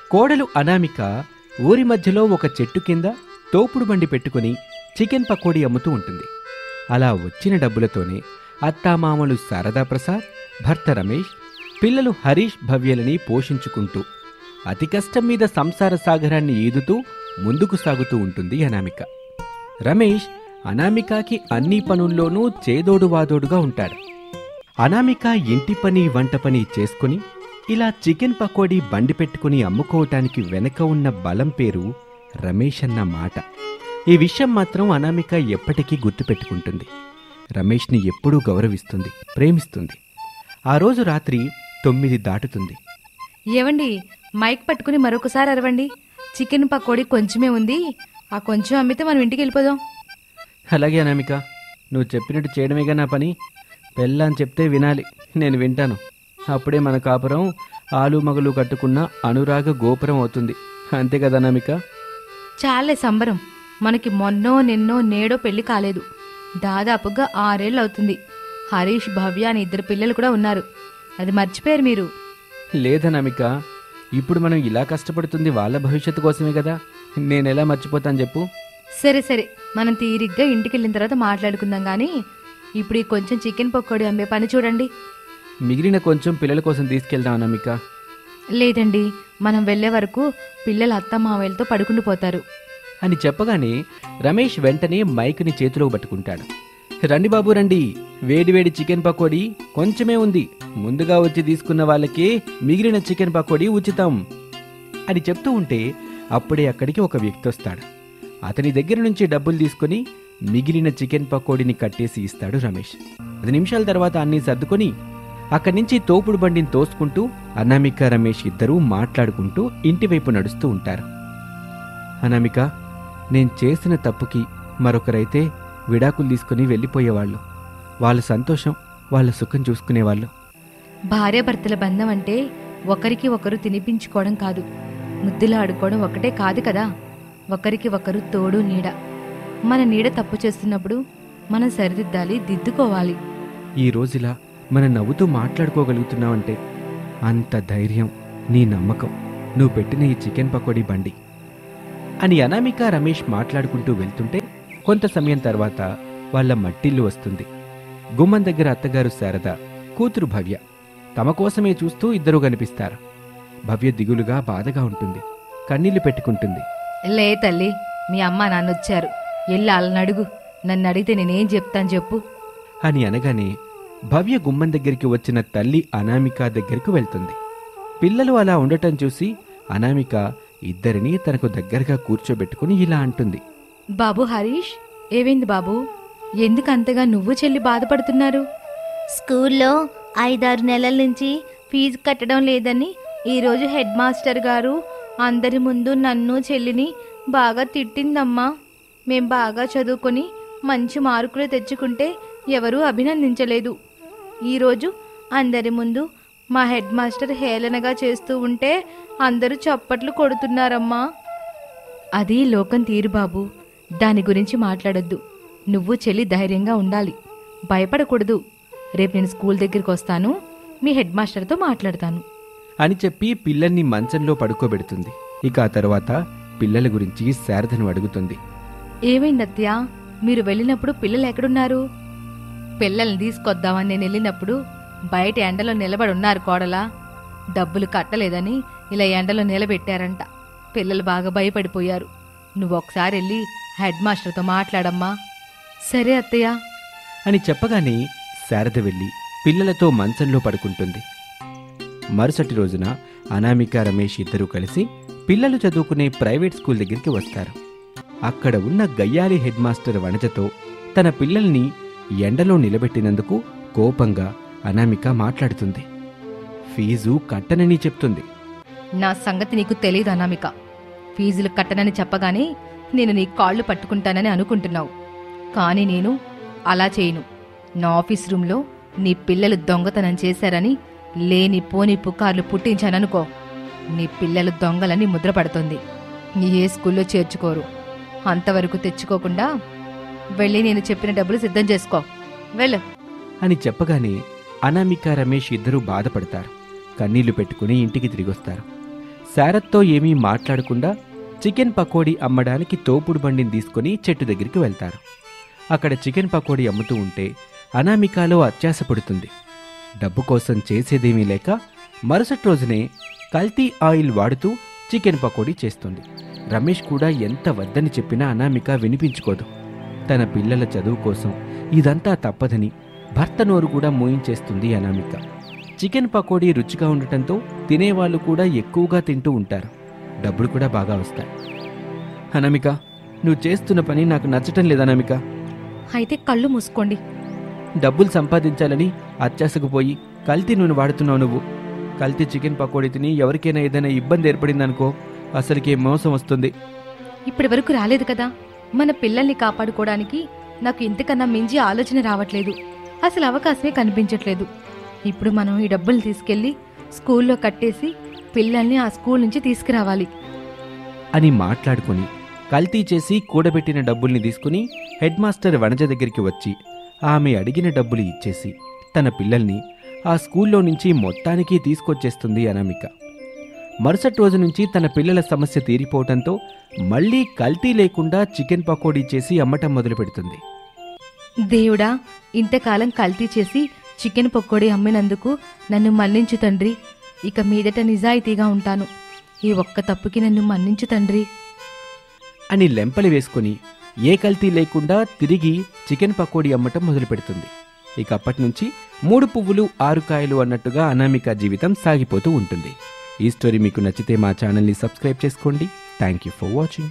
కోడలు అనామిక ఊరి మధ్యలో ఒక చెట్టు కింద తోపుడు బండి పెట్టుకుని చికెన్ పకోడీ అమ్ముతూ ఉంటుంది అలా వచ్చిన డబ్బులతోనే అత్తామామలు శారదా ప్రసాద్ భర్త రమేష్ పిల్లలు హరీష్ భవ్యలని పోషించుకుంటూ అతి కష్టం మీద సంసార సాగరాన్ని ఈదుతూ ముందుకు సాగుతూ ఉంటుంది అనామిక రమేష్ అనామికకి అన్ని పనుల్లోనూ చేదోడు వాదోడుగా ఉంటాడు అనామిక ఇంటి పని వంట పని చేసుకుని ఇలా చికెన్ పకోడీ బండి పెట్టుకుని అమ్ముకోవటానికి వెనక ఉన్న బలం పేరు రమేష్ అన్న మాట ఈ విషయం మాత్రం అనామిక ఎప్పటికీ గుర్తుపెట్టుకుంటుంది రమేష్ని ఎప్పుడూ గౌరవిస్తుంది ప్రేమిస్తుంది ఆ రోజు రాత్రి తొమ్మిది దాటుతుంది ఏవండి మైక్ పట్టుకుని మరొకసారి అరవండి చికెన్ పకోడీ కొంచెమే ఉంది ఆ కొంచెం అమ్మితే మనం ఇంటికి వెళ్ళిపోదాం అలాగే అనామిక నువ్వు చెప్పినట్టు చేయడమేగా నా పని పెళ్ళాని చెప్తే వినాలి నేను వింటాను అప్పుడే మన కాపురం ఆలు మగలు కట్టుకున్న అనురాగ గోపురం అవుతుంది అంతే కదా అనామిక చాలే సంబరం మనకి మొన్నో నిన్నో నేడో పెళ్లి కాలేదు దాదాపుగా ఆరేళ్ళు అవుతుంది హరీష్ భవ్య అని ఇద్దరు పిల్లలు కూడా ఉన్నారు అది మర్చిపోయారు మీరు లేదనామిక ఇప్పుడు మనం ఇలా కష్టపడుతుంది వాళ్ళ భవిష్యత్తు కోసమే కదా నేను ఎలా మర్చిపోతాను చెప్పు సరే సరే మనం తీరిగ్గా ఇంటికి వెళ్ళిన తర్వాత మాట్లాడుకుందాం కానీ ఇప్పుడు ఈ కొంచెం చికెన్ పకోడీ అమ్మే పని చూడండి మిగిలిన కొంచెం పిల్లల కోసం తీసుకెళ్దాం అనామిక లేదండి మనం వెళ్ళే వరకు పిల్లలు అత్త మావయ్యలతో పడుకుండిపోతారు అని చెప్పగానే రమేష్ వెంటనే మైక్ని చేతిలో పట్టుకుంటాడు రండి బాబు రండి వేడివేడి చికెన్ పకోడీ కొంచెమే ఉంది ముందుగా వచ్చి తీసుకున్న వాళ్ళకే మిగిలిన చికెన్ పకోడీ ఉచితం అని చెప్తూ ఉంటే అప్పుడే అక్కడికి ఒక వ్యక్తి వస్తాడు అతని దగ్గర నుంచి డబ్బులు తీసుకుని మిగిలిన చికెన్ పకోడీని కట్టేసి ఇస్తాడు రమేష్ పది నిమిషాల తర్వాత అన్నీ సర్దుకొని అక్కడి నుంచి తోపుడు బండిని తోసుకుంటూ అనామిక రమేష్ ఇద్దరూ మాట్లాడుకుంటూ ఇంటివైపు నడుస్తూ ఉంటారు అనామిక నేను చేసిన తప్పుకి మరొకరైతే విడాకులు తీసుకుని వెళ్ళిపోయేవాళ్ళు వాళ్ళ సంతోషం వాళ్ళ సుఖం చూసుకునేవాళ్ళు భార్యాభర్తల బంధం అంటే ఒకరికి ఒకరు తినిపించుకోవడం కాదు ముద్దులు ఆడుకోవడం ఒకటే కాదు కదా ఒకరికి ఒకరు తోడు నీడ మన నీడ తప్పు చేస్తున్నప్పుడు మనం సరిదిద్దాలి దిద్దుకోవాలి ఈ రోజులా మనం నవ్వుతూ మాట్లాడుకోగలుగుతున్నావంటే అంత ధైర్యం నీ నమ్మకం నువ్వు పెట్టిన ఈ చికెన్ పకోడీ బండి అని అనామిక రమేష్ మాట్లాడుకుంటూ వెళ్తుంటే కొంత సమయం తర్వాత వాళ్ళ మట్టిల్లు వస్తుంది గుమ్మం దగ్గర అత్తగారు శారద కూతురు భవ్య తమ కోసమే చూస్తూ ఇద్దరూ కనిపిస్తారు భవ్య దిగులుగా బాధగా ఉంటుంది కన్నీళ్లు పెట్టుకుంటుంది లే తల్లి మీ అమ్మ నాన్న వచ్చారు ఎల్లి వాళ్ళని అడుగు నన్ను అడిగితే నేనేం చెప్తాను చెప్పు అని అనగానే భవ్య గుమ్మం దగ్గరికి వచ్చిన తల్లి అనామిక దగ్గరకు వెళ్తుంది పిల్లలు అలా ఉండటం చూసి అనామిక ఇద్దరిని తనకు దగ్గరగా కూర్చోబెట్టుకుని ఇలా అంటుంది బాబు హరీష్ ఏమైంది బాబు ఎందుకు అంతగా నువ్వు చెల్లి బాధపడుతున్నారు స్కూల్లో ఐదారు నెలల నుంచి ఫీజు కట్టడం లేదని ఈరోజు హెడ్ మాస్టర్ గారు అందరి ముందు నన్ను చెల్లిని బాగా తిట్టిందమ్మా మేం బాగా చదువుకొని మంచి మార్కులు తెచ్చుకుంటే ఎవరూ అభినందించలేదు ఈరోజు అందరి ముందు మా హెడ్ మాస్టర్ హేళనగా చేస్తూ ఉంటే అందరూ చప్పట్లు కొడుతున్నారమ్మా అది లోకం తీరు బాబు దాని గురించి మాట్లాడొద్దు నువ్వు చెల్లి ధైర్యంగా ఉండాలి భయపడకూడదు రేపు నేను స్కూల్ దగ్గరికి వస్తాను మీ హెడ్ మాస్టర్తో మాట్లాడతాను అని చెప్పి పిల్లల్ని మంచంలో పడుకోబెడుతుంది ఇక ఆ తర్వాత పిల్లల గురించి శారదను అడుగుతుంది ఏమైంది అత్తయ్య మీరు వెళ్ళినప్పుడు పిల్లలు ఎక్కడున్నారు పిల్లల్ని తీసుకొద్దామని నేను వెళ్ళినప్పుడు బయట ఎండలో నిలబడి ఉన్నారు కోడలా డబ్బులు కట్టలేదని ఇలా ఎండలో నిలబెట్టారంట పిల్లలు బాగా భయపడిపోయారు నువ్వు ఒకసారి వెళ్ళి హెడ్ మాస్టర్తో మాట్లాడమ్మా సరే అత్తయ్య అని చెప్పగానే శారద వెళ్ళి పిల్లలతో మంచంలో పడుకుంటుంది మరుసటి రోజున అనామిక రమేష్ ఇద్దరూ కలిసి పిల్లలు చదువుకునే ప్రైవేట్ స్కూల్ దగ్గరికి వస్తారు అక్కడ ఉన్న గయ్యాలి హెడ్ మాస్టర్ వనజతో తన పిల్లల్ని ఎండలో నిలబెట్టినందుకు కోపంగా అనామిక మాట్లాడుతుంది ఫీజు కట్టనని చెప్తుంది నా సంగతి నీకు తెలియదు అనామిక ఫీజులు కట్టనని చెప్పగానే నేను నీ కాళ్ళు పట్టుకుంటానని అనుకుంటున్నావు కానీ నేను అలా చేయను నా ఆఫీస్ రూమ్లో నీ పిల్లలు దొంగతనం చేశారని లేని పోని పుకార్లు పుట్టించాననుకో నీ పిల్లలు దొంగలని ముద్రపడుతుంది ఏ స్కూల్లో చేర్చుకోరు అంతవరకు తెచ్చుకోకుండా వెళ్ళి నేను చెప్పిన డబ్బులు సిద్ధం చేసుకో వెళ్ళు అని చెప్పగానే అనామిక రమేష్ ఇద్దరూ బాధపడతారు కన్నీళ్లు పెట్టుకుని ఇంటికి తిరిగొస్తారు శారత్తో ఏమీ మాట్లాడకుండా చికెన్ పకోడీ అమ్మడానికి తోపుడు బండిని తీసుకొని చెట్టు దగ్గరికి వెళ్తారు అక్కడ చికెన్ పకోడీ అమ్ముతూ ఉంటే అనామికాలో అత్యాస పుడుతుంది డబ్బు కోసం చేసేదేమీ లేక మరుసటి రోజునే కల్తీ ఆయిల్ వాడుతూ చికెన్ పకోడీ చేస్తుంది రమేష్ కూడా ఎంత వద్దని చెప్పినా అనామిక వినిపించుకోదు తన పిల్లల చదువు కోసం ఇదంతా తప్పదని భర్త నోరు కూడా మోయించేస్తుంది అనామిక చికెన్ పకోడీ రుచిగా ఉండటంతో తినేవాళ్ళు కూడా ఎక్కువగా తింటూ ఉంటారు డబ్బులు కూడా బాగా వస్తాయి అనామిక నువ్వు చేస్తున్న పని నాకు నచ్చటం లేదు అనామిక అయితే కళ్ళు మూసుకోండి డబ్బులు సంపాదించాలని అత్యాసకు పోయి కల్తీ నూనె వాడుతున్నావు నువ్వు కల్తీ చికెన్ పకోడీ తిని ఎవరికైనా ఏదైనా ఇబ్బంది ఏర్పడిందనుకో అసలుకి మోసం వస్తుంది ఇప్పటి వరకు రాలేదు కదా మన పిల్లల్ని కాపాడుకోవడానికి నాకు ఇంతకన్నా మించి ఆలోచన రావట్లేదు అసలు అవకాశమే కనిపించట్లేదు ఇప్పుడు మనం ఈ డబ్బులు తీసుకెళ్లి స్కూల్లో కట్టేసి పిల్లల్ని ఆ స్కూల్ నుంచి తీసుకురావాలి అని మాట్లాడుకుని కల్తీ చేసి కూడబెట్టిన డబ్బుల్ని తీసుకుని హెడ్ మాస్టర్ వనజ దగ్గరికి వచ్చి ఆమె అడిగిన డబ్బులు ఇచ్చేసి తన పిల్లల్ని ఆ స్కూల్లో నుంచి మొత్తానికి తీసుకొచ్చేస్తుంది అనామిక మరుసటి రోజు నుంచి తన పిల్లల సమస్య తీరిపోవటంతో మళ్ళీ కల్తీ లేకుండా చికెన్ పకోడీ చేసి అమ్మటం మొదలుపెడుతుంది దేవుడా ఇంతకాలం కల్తీ చేసి చికెన్ పకోడీ అమ్మినందుకు నన్ను మన్నించు తండ్రి ఇక మీదట నిజాయితీగా ఉంటాను ఈ ఒక్క తప్పుకి నన్ను మన్నించు తండ్రి అని లెంపలి వేసుకుని ఏ కల్తీ లేకుండా తిరిగి చికెన్ పకోడీ అమ్మటం మొదలుపెడుతుంది ఇక అప్పటి నుంచి మూడు పువ్వులు ఆరు కాయలు అన్నట్టుగా అనామిక జీవితం సాగిపోతూ ఉంటుంది ఈ స్టోరీ మీకు నచ్చితే మా ఛానల్ని సబ్స్క్రైబ్ చేసుకోండి thank you for watching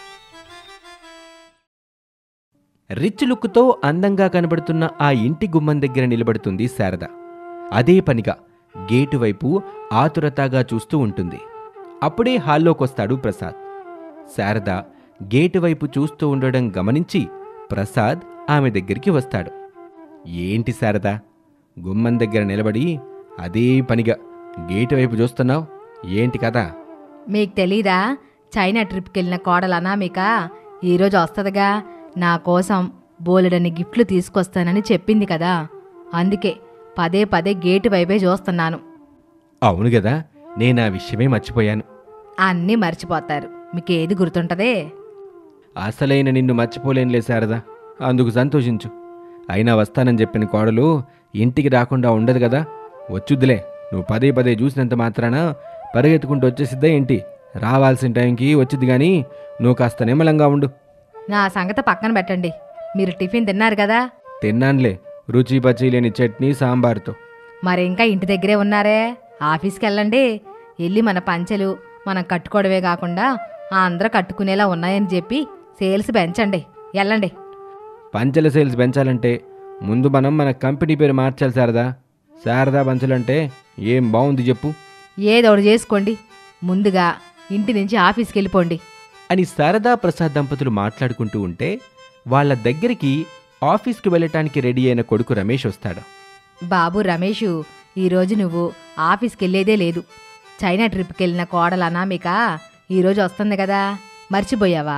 rich లుక్తో అందంగా కనబడుతున్న ఆ ఇంటి గుమ్మం దగ్గర నిలబడుతుంది శారద అదే పనిగా గేటు వైపు ఆతురతగా చూస్తూ ఉంటుంది అప్పుడే హాల్లోకొస్తాడు ప్రసాద్ శారద గేటు వైపు చూస్తూ ఉండడం గమనించి ప్రసాద్ ఆమె దగ్గరికి వస్తాడు ఏంటి శారద గుమ్మం దగ్గర నిలబడి అదే పనిగా గేటు వైపు చూస్తున్నావు ఏంటి కదా మీకు తెలీదా చైనా ట్రిప్కి వెళ్ళిన కోడలు అనామిక ఈరోజు వస్తుందిగా నా కోసం బోలెడని గిఫ్ట్లు తీసుకొస్తానని చెప్పింది కదా అందుకే పదే పదే గేటు వైపే చూస్తున్నాను అవును కదా నేను ఆ విషయమే మర్చిపోయాను అన్నీ మర్చిపోతారు మీకేది గుర్తుంటదే అసలైన నిన్ను మర్చిపోలేనులే శారదా అందుకు సంతోషించు అయినా వస్తానని చెప్పిన కోడలు ఇంటికి రాకుండా ఉండదు కదా వచ్చుద్దులే నువ్వు పదే పదే చూసినంత మాత్రాన పరిగెత్తుకుంటూ వచ్చేసిద్దా ఏంటి రావాల్సిన టైంకి వచ్చింది కానీ నువ్వు కాస్త నిమ్మలంగా ఉండు నా సంగతి పక్కన పెట్టండి మీరు టిఫిన్ తిన్నారు కదా తిన్నానులే రుచి పచి లేని చట్నీ సాంబార్తో మరి ఇంకా ఇంటి దగ్గరే ఉన్నారే ఆఫీస్కి వెళ్ళండి వెళ్ళి మన పంచెలు మనం కట్టుకోవడమే కాకుండా ఆ అందరూ కట్టుకునేలా ఉన్నాయని చెప్పి సేల్స్ పెంచండి వెళ్ళండి పంచల సేల్స్ పెంచాలంటే ముందు మనం మన కంపెనీ పేరు మార్చాలి శారదా శారదా పంచలంటే ఏం బాగుంది చెప్పు ఏదో ఒకటి చేసుకోండి ముందుగా ఇంటి నుంచి ఆఫీస్కి వెళ్ళిపోండి అని శారదా ప్రసాద్ దంపతులు మాట్లాడుకుంటూ ఉంటే వాళ్ళ దగ్గరికి ఆఫీస్కి వెళ్ళటానికి రెడీ అయిన కొడుకు రమేష్ వస్తాడు బాబు రమేషు ఈరోజు నువ్వు ఆఫీస్కి వెళ్ళేదే లేదు చైనా ట్రిప్కి వెళ్ళిన కోడలు అనామిక ఈరోజు వస్తుంది కదా మర్చిపోయావా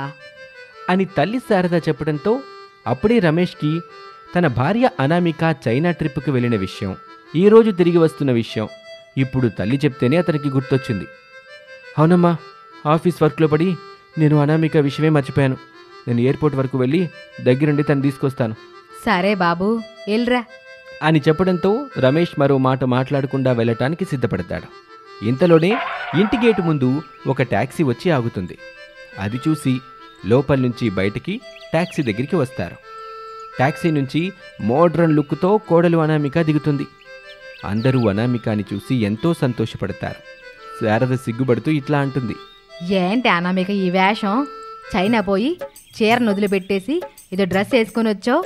అని తల్లి శారద చెప్పడంతో అప్పుడే రమేష్కి తన భార్య అనామిక చైనా ట్రిప్కి వెళ్ళిన విషయం ఈరోజు తిరిగి వస్తున్న విషయం ఇప్పుడు తల్లి చెప్తేనే అతనికి గుర్తొచ్చింది అవునమ్మా ఆఫీస్ వర్క్లో పడి నేను అనామిక విషయమే మర్చిపోయాను నేను ఎయిర్పోర్ట్ వరకు వెళ్ళి దగ్గరుండి తను తీసుకొస్తాను సరే బాబు వెళ్ళరా అని చెప్పడంతో రమేష్ మరో మాట మాట్లాడకుండా వెళ్ళటానికి సిద్ధపడతాడు ఇంతలోనే ఇంటి గేటు ముందు ఒక టాక్సీ వచ్చి ఆగుతుంది అది చూసి లోపల నుంచి బయటికి టాక్సీ దగ్గరికి వస్తారు టాక్సీ నుంచి మోడ్రన్ లుక్తో కోడలు అనామిక దిగుతుంది అందరూ అనామికాని చూసి ఎంతో సంతోషపడతారు శారద సిగ్గుపడుతూ ఇట్లా అంటుంది ఏంటి అనామిక ఈ వేషం చైనా పోయి చీరను వదిలిపెట్టేసి ఏదో డ్రెస్ వేసుకొని వచ్చావు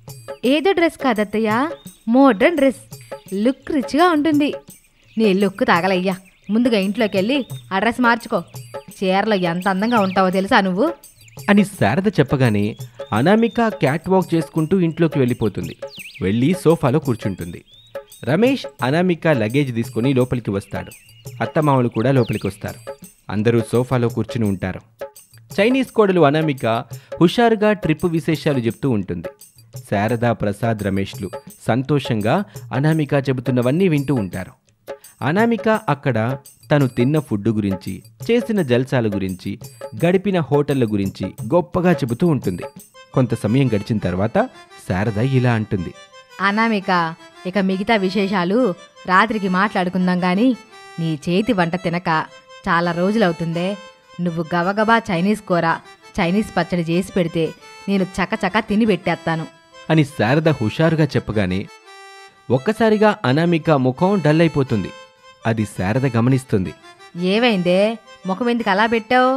ఏదో డ్రెస్ కాదత్తయ్య మోడ్రన్ డ్రెస్ లుక్ రిచ్గా ఉంటుంది నీ లుక్ తగలయ్యా ముందుగా ఇంట్లోకి వెళ్ళి ఆ డ్రెస్ మార్చుకో చీరలో ఎంత అందంగా ఉంటావో తెలుసా నువ్వు అని శారద చెప్పగానే అనామిక క్యాట్ వాక్ చేసుకుంటూ ఇంట్లోకి వెళ్ళిపోతుంది వెళ్ళి సోఫాలో కూర్చుంటుంది రమేష్ అనామిక లగేజ్ తీసుకుని లోపలికి వస్తాడు అత్తమామలు కూడా లోపలికి వస్తారు అందరూ సోఫాలో కూర్చుని ఉంటారు చైనీస్ కోడలు అనామిక హుషారుగా ట్రిప్ విశేషాలు చెప్తూ ఉంటుంది శారద ప్రసాద్ రమేష్లు సంతోషంగా అనామిక చెబుతున్నవన్నీ వింటూ ఉంటారు అనామిక అక్కడ తను తిన్న ఫుడ్ గురించి చేసిన జల్సాల గురించి గడిపిన హోటళ్ల గురించి గొప్పగా చెబుతూ ఉంటుంది కొంత సమయం గడిచిన తర్వాత శారద ఇలా అంటుంది అనామిక ఇక మిగతా విశేషాలు రాత్రికి మాట్లాడుకుందాం గాని నీ చేతి వంట తినక చాలా రోజులవుతుందే నువ్వు గబగబా చైనీస్ కూర చైనీస్ పచ్చడి చేసి పెడితే నేను చకచక తిని పెట్టేస్తాను అని శారద హుషారుగా చెప్పగానే ఒక్కసారిగా అనామిక ముఖం డల్ అయిపోతుంది అది శారద గమనిస్తుంది ఏవైందే ముఖం ఎందుకు అలా పెట్టావు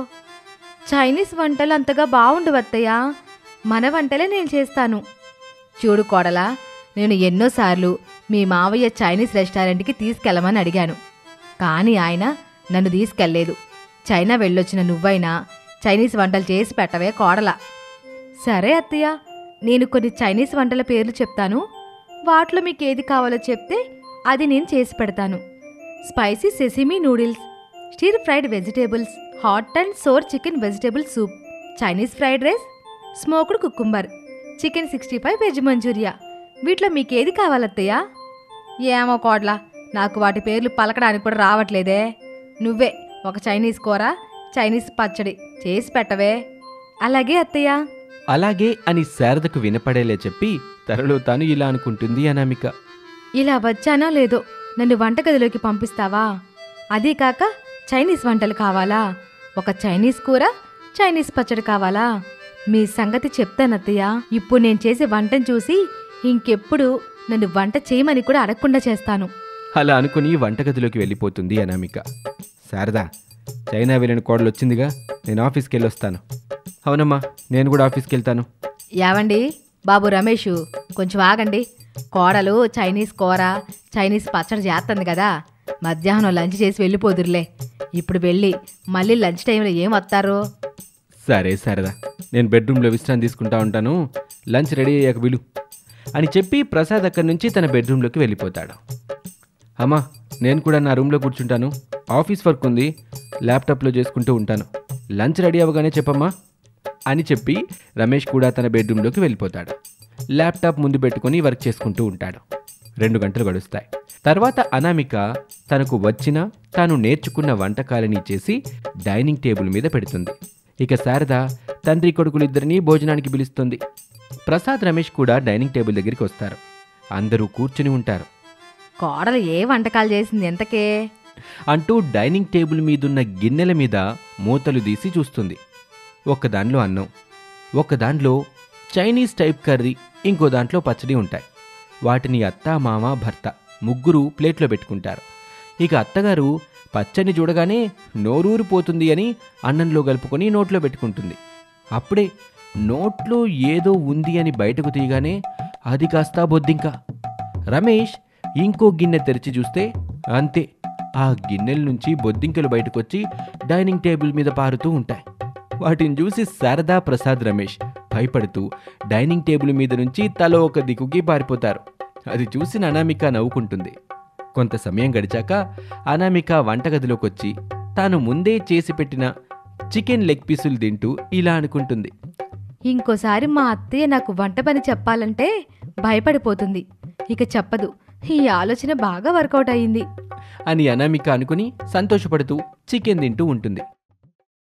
చైనీస్ వంటలు అంతగా బాగుండవత్తయ్యా మన వంటలే నేను చేస్తాను చూడు కోడలా నేను ఎన్నోసార్లు మీ మావయ్య చైనీస్ రెస్టారెంట్కి తీసుకెళ్ళమని అడిగాను కానీ ఆయన నన్ను తీసుకెళ్లేదు చైనా వెళ్ళొచ్చిన నువ్వైనా చైనీస్ వంటలు చేసి పెట్టవే కోడలా సరే అత్తయ్య నేను కొన్ని చైనీస్ వంటల పేర్లు చెప్తాను వాటిలో మీకు ఏది కావాలో చెప్తే అది నేను చేసి పెడతాను spicy sesame noodles stir fried vegetables hot and sour chicken vegetable soup Chinese fried rice smoked cucumber chicken sixty five veg manchuria వీటిలో మీకు ఏది కావాలత్తయ్యా ఏమో కోడ్లా నాకు వాటి పేర్లు పలకడానికి కూడా రావట్లేదే నువ్వే ఒక చైనీస్ కూర చైనీస్ పచ్చడి చేసి పెట్టవే అలాగే అత్తయ్య అలాగే అని శారదకు వినపడేలే చెప్పి తనలో తాను ఇలా అనుకుంటుంది అనామిక ఇలా వచ్చానో లేదో నన్ను వంటగదిలోకి పంపిస్తావా అదీ కాక చైనీస్ వంటలు కావాలా ఒక చైనీస్ కూర చైనీస్ పచ్చడి కావాలా మీ సంగతి చెప్తానత్తయ్య ఇప్పుడు నేను చేసే వంటను చూసి ఇంకెప్పుడు నన్ను వంట చేయమని కూడా అడగకుండా చేస్తాను అలా అనుకుని వంటగదిలోకి వెళ్ళిపోతుంది అనామిక శారదా చైనా వెళ్ళిన కోడలు వచ్చిందిగా నేను ఆఫీస్కి వెళ్ళొస్తాను అవునమ్మా నేను కూడా ఆఫీస్కి వెళ్తాను యావండి బాబు రమేష్ కొంచెం ఆగండి కోడలు చైనీస్ కూర చైనీస్ పచ్చడి చేస్తుంది కదా మధ్యాహ్నం లంచ్ చేసి వెళ్ళిపోదురులే ఇప్పుడు వెళ్ళి మళ్ళీ లంచ్ టైంలో ఏం వస్తారు సరే శారదా నేను బెడ్రూమ్లో విశ్రాంతి తీసుకుంటా ఉంటాను లంచ్ రెడీ అయ్యాక విలు అని చెప్పి ప్రసాద్ అక్కడి నుంచి తన బెడ్రూమ్లోకి వెళ్ళిపోతాడు అమ్మా నేను కూడా నా రూమ్లో కూర్చుంటాను ఆఫీస్ వర్క్ ఉంది ల్యాప్టాప్లో చేసుకుంటూ ఉంటాను లంచ్ రెడీ అవ్వగానే చెప్పమ్మా అని చెప్పి రమేష్ కూడా తన బెడ్రూమ్లోకి వెళ్ళిపోతాడు ల్యాప్టాప్ ముందు పెట్టుకొని వర్క్ చేసుకుంటూ ఉంటాడు రెండు గంటలు గడుస్తాయి తర్వాత అనామిక తనకు వచ్చిన తాను నేర్చుకున్న వంటకాలని చేసి డైనింగ్ టేబుల్ మీద పెడుతుంది ఇక శారద తండ్రి కొడుకులిద్దరినీ భోజనానికి పిలుస్తుంది ప్రసాద్ రమేష్ కూడా డైనింగ్ టేబుల్ దగ్గరికి వస్తారు అందరూ కూర్చుని ఉంటారు కోడలు ఏ వంటకాలు చేసింది ఎంతకే అంటూ డైనింగ్ టేబుల్ మీదున్న గిన్నెల మీద మూతలు తీసి చూస్తుంది ఒక దానిలో అన్నం ఒక దాంట్లో చైనీస్ టైప్ కర్రీ ఇంకో దాంట్లో పచ్చడి ఉంటాయి వాటిని అత్త మామ భర్త ముగ్గురు ప్లేట్లో పెట్టుకుంటారు ఇక అత్తగారు పచ్చడిని చూడగానే నోరూరిపోతుంది అని అన్నంలో కలుపుకొని నోట్లో పెట్టుకుంటుంది అప్పుడే నోట్లో ఏదో ఉంది అని బయటకు తీయగానే అది కాస్త బొద్దింక రమేష్ ఇంకో గిన్నె తెరిచి చూస్తే అంతే ఆ గిన్నెల నుంచి బొద్దింకలు బయటకొచ్చి డైనింగ్ టేబుల్ మీద పారుతూ ఉంటాయి వాటిని చూసి శారదా ప్రసాద్ రమేష్ భయపడుతూ డైనింగ్ టేబుల్ మీద నుంచి తల ఒక దిక్కుకి పారిపోతారు అది చూసిన అనామిక నవ్వుకుంటుంది కొంత సమయం గడిచాక అనామిక వంటగదిలోకి వచ్చి తాను ముందే చేసి పెట్టిన చికెన్ లెగ్ పీసులు తింటూ ఇలా అనుకుంటుంది ఇంకోసారి మా అత్తయ్య నాకు వంట పని చెప్పాలంటే భయపడిపోతుంది ఇక చెప్పదు ఈ ఆలోచన బాగా వర్కౌట్ అయ్యింది అని అనామిక అనుకుని సంతోషపడుతూ చికెన్ తింటూ ఉంటుంది